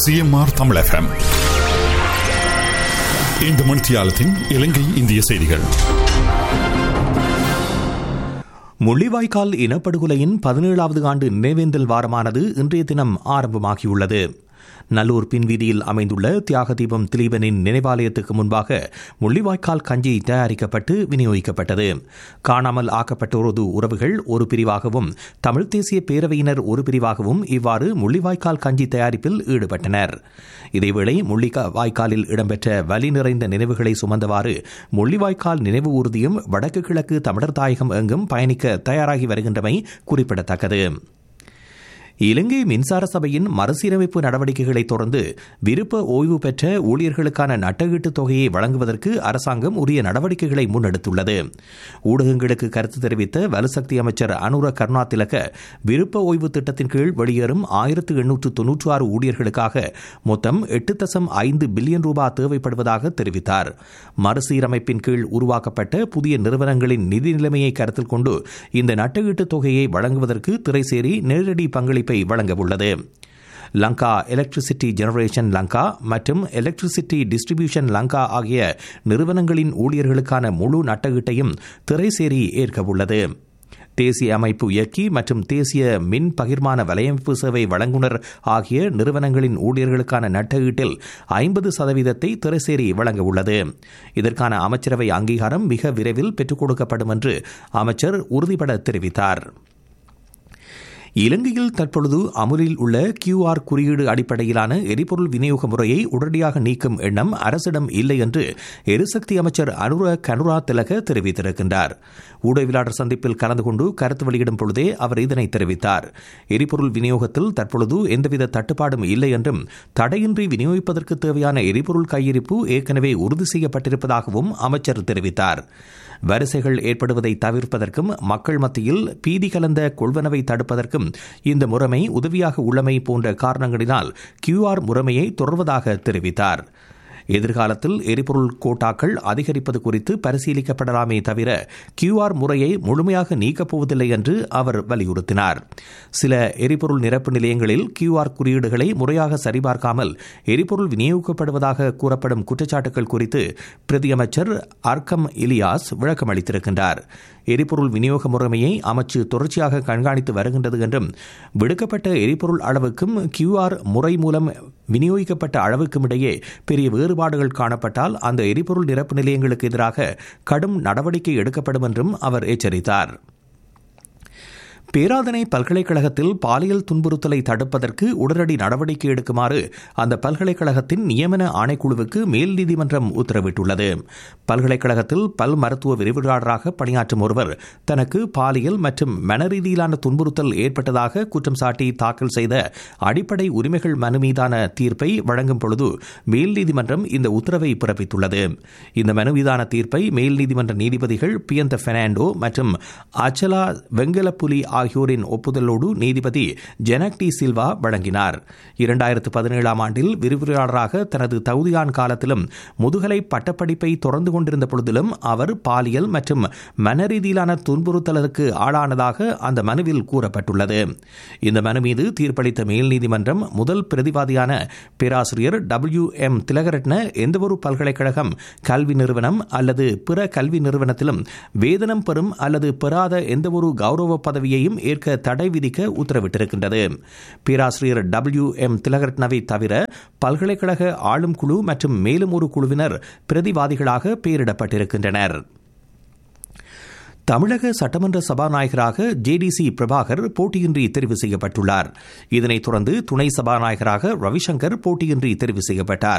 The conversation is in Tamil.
சிஎம்ஆர் தமிழ் எஃப்எம் இந்த மணித்தியாலத்தின் இலங்கை இந்திய செய்திகள் முள்ளிவாய்க்கால் இனப்படுகொலையின் பதினேழாவது ஆண்டு நினைவேந்தல் வாரமானது இன்றைய தினம் ஆரம்பமாகியுள்ளது நல்லூர் பின்வீதியில் அமைந்துள்ள தியாக தீபம் திலீபனின் நினைவாலயத்துக்கு முன்பாக முள்ளிவாய்க்கால் கஞ்சி தயாரிக்கப்பட்டு விநியோகிக்கப்பட்டது காணாமல் ஆக்கப்பட்டோரது உறவுகள் ஒரு பிரிவாகவும் தமிழ்த் தேசிய பேரவையினர் ஒரு பிரிவாகவும் இவ்வாறு முள்ளிவாய்க்கால் கஞ்சி தயாரிப்பில் ஈடுபட்டனர் இதேவேளை முள்ளிவாய்க்காலில் இடம்பெற்ற வலி நிறைந்த நினைவுகளை சுமந்தவாறு முள்ளிவாய்க்கால் நினைவு ஊர்தியும் வடக்கு கிழக்கு தமிழர் தாயகம் எங்கும் பயணிக்க தயாராகி வருகின்றமை குறிப்பிடத்தக்கது இலங்கை மின்சார சபையின் மறுசீரமைப்பு நடவடிக்கைகளை தொடர்ந்து விருப்ப ஓய்வு பெற்ற ஊழியர்களுக்கான நட்டகீட்டு தொகையை வழங்குவதற்கு அரசாங்கம் உரிய நடவடிக்கைகளை முன்னெடுத்துள்ளது ஊடகங்களுக்கு கருத்து தெரிவித்த வலுசக்தி அமைச்சர் அனுர கருணா திலக விருப்ப ஓய்வு திட்டத்தின் கீழ் வெளியேறும் ஆயிரத்து எண்ணூற்று தொன்னூற்று ஆறு ஊழியர்களுக்காக மொத்தம் எட்டு தசம் ஐந்து பில்லியன் ரூபாய் தேவைப்படுவதாக தெரிவித்தார் மறுசீரமைப்பின் கீழ் உருவாக்கப்பட்ட புதிய நிறுவனங்களின் நிதி நிலைமையை கருத்தில் கொண்டு இந்த நட்டகீட்டு தொகையை வழங்குவதற்கு திரைசேரி நேரடி பங்களிப்பு பங்களிப்பை வழங்கவுள்ளது லங்கா எலக்ட்ரிசிட்டி ஜெனரேஷன் லங்கா மற்றும் எலக்ட்ரிசிட்டி டிஸ்ட்ரிபியூஷன் லங்கா ஆகிய நிறுவனங்களின் ஊழியர்களுக்கான முழு நட்டகீட்டையும் திரைசேரி ஏற்கவுள்ளது தேசிய அமைப்பு இயக்கி மற்றும் தேசிய மின் பகிர்மான வலையமைப்பு சேவை வழங்குனர் ஆகிய நிறுவனங்களின் ஊழியர்களுக்கான நட்டகீட்டில் ஐம்பது சதவீதத்தை திரைசேரி வழங்க உள்ளது இதற்கான அமைச்சரவை அங்கீகாரம் மிக விரைவில் பெற்றுக் கொடுக்கப்படும் என்று அமைச்சர் உறுதிபட தெரிவித்தார் இலங்கையில் தற்பொழுது அமுலில் உள்ள கியூஆர் குறியீடு அடிப்படையிலான எரிபொருள் விநியோக முறையை உடனடியாக நீக்கும் எண்ணம் அரசிடம் இல்லை என்று எரிசக்தி அமைச்சர் அனுர கனுரா திலக தெரிவித்திருக்கின்றார் ஊடகவியலாளர் சந்திப்பில் கலந்து கொண்டு கருத்து வெளியிடும் பொழுதே அவர் இதனை தெரிவித்தார் எரிபொருள் விநியோகத்தில் தற்பொழுது எந்தவித தட்டுப்பாடும் இல்லை என்றும் தடையின்றி விநியோகிப்பதற்கு தேவையான எரிபொருள் கையிருப்பு ஏற்கனவே உறுதி செய்யப்பட்டிருப்பதாகவும் அமைச்சர் தெரிவித்தார் வரிசைகள் ஏற்படுவதை தவிர்ப்பதற்கும் மக்கள் மத்தியில் பீதி கலந்த கொள்வனவை தடுப்பதற்கும் இந்த முறைமை உதவியாக உள்ளமை போன்ற காரணங்களினால் கியூஆர் முறைமையை தொடர்வதாக தெரிவித்தார் எதிர்காலத்தில் எரிபொருள் கோட்டாக்கள் அதிகரிப்பது குறித்து பரிசீலிக்கப்படலாமே தவிர கியூஆர் முறையை முழுமையாக நீக்கப் போவதில்லை என்று அவர் வலியுறுத்தினார் சில எரிபொருள் நிரப்பு நிலையங்களில் கியூஆர் குறியீடுகளை முறையாக சரிபார்க்காமல் எரிபொருள் விநியோகிக்கப்படுவதாக கூறப்படும் குற்றச்சாட்டுகள் குறித்து பிரதியமைச்சர் அர்க்கம் இலியாஸ் விளக்கம் அளித்திருக்கின்றார் எரிபொருள் விநியோக முறைமையை அமைச்சு தொடர்ச்சியாக கண்காணித்து வருகின்றது என்றும் விடுக்கப்பட்ட எரிபொருள் அளவுக்கும் கியூஆர் முறை மூலம் விநியோகிக்கப்பட்ட அளவுக்கும் இடையே பெரிய வேறுபாடுகள் காணப்பட்டால் அந்த எரிபொருள் நிரப்பு நிலையங்களுக்கு எதிராக கடும் நடவடிக்கை எடுக்கப்படும் என்றும் அவர் எச்சரித்தார் பேராதனை பல்கலைக்கழகத்தில் பாலியல் துன்புறுத்தலை தடுப்பதற்கு உடனடி நடவடிக்கை எடுக்குமாறு அந்த பல்கலைக்கழகத்தின் நியமன ஆணைக்குழுவுக்கு மேல் நீதிமன்றம் உத்தரவிட்டுள்ளது பல்கலைக்கழகத்தில் பல் மருத்துவ விரிவுரையாளராக பணியாற்றும் ஒருவர் தனக்கு பாலியல் மற்றும் மனரீதியிலான துன்புறுத்தல் ஏற்பட்டதாக குற்றம் சாட்டி தாக்கல் செய்த அடிப்படை உரிமைகள் மனு மீதான தீர்ப்பை வழங்கும் பொழுது மேல் நீதிமன்றம் இந்த உத்தரவை பிறப்பித்துள்ளது இந்த மனு மீதான தீர்ப்பை மேல் நீதிமன்ற நீதிபதிகள் பியந்த பெர்னாண்டோ மற்றும் அச்சலா வெங்கலப்புலி ஆகியோரின் ஒப்புதலோடு நீதிபதி ஜெனக் டி சில்வா வழங்கினார் இரண்டாயிரத்து பதினேழாம் ஆண்டில் விரிவுரையாளராக தனது தகுதியான் காலத்திலும் முதுகலை பட்டப்படிப்பை தொடர்ந்து கொண்டிருந்த பொழுதிலும் அவர் பாலியல் மற்றும் மனரீதியிலான துன்புறுத்தலுக்கு ஆளானதாக அந்த மனுவில் கூறப்பட்டுள்ளது இந்த மனு மீது தீர்ப்பளித்த மேல் நீதிமன்றம் முதல் பிரதிவாதியான பேராசிரியர் டபிள்யூ எம் திலகரட்ன எந்தவொரு பல்கலைக்கழகம் கல்வி நிறுவனம் அல்லது பிற கல்வி நிறுவனத்திலும் வேதனம் பெறும் அல்லது பெறாத எந்தவொரு கௌரவ பதவியை பணியையும் ஏற்க தடை விதிக்க உத்தரவிட்டிருக்கின்றது பேராசிரியர் டபிள்யூ எம் திலகரட்னவை தவிர பல்கலைக்கழக ஆளும் குழு மற்றும் மேலும் ஒரு குழுவினர் பிரதிவாதிகளாக பெயரிடப்பட்டிருக்கின்றனர் தமிழக சட்டமன்ற சபாநாயகராக ஜேடிசி பிரபாகர் போட்டியின்றி தெரிவு செய்யப்பட்டுள்ளார் இதனைத் தொடர்ந்து துணை சபாநாயகராக ரவிசங்கர் போட்டியின்றி தெரிவு செய்யப்பட்டார்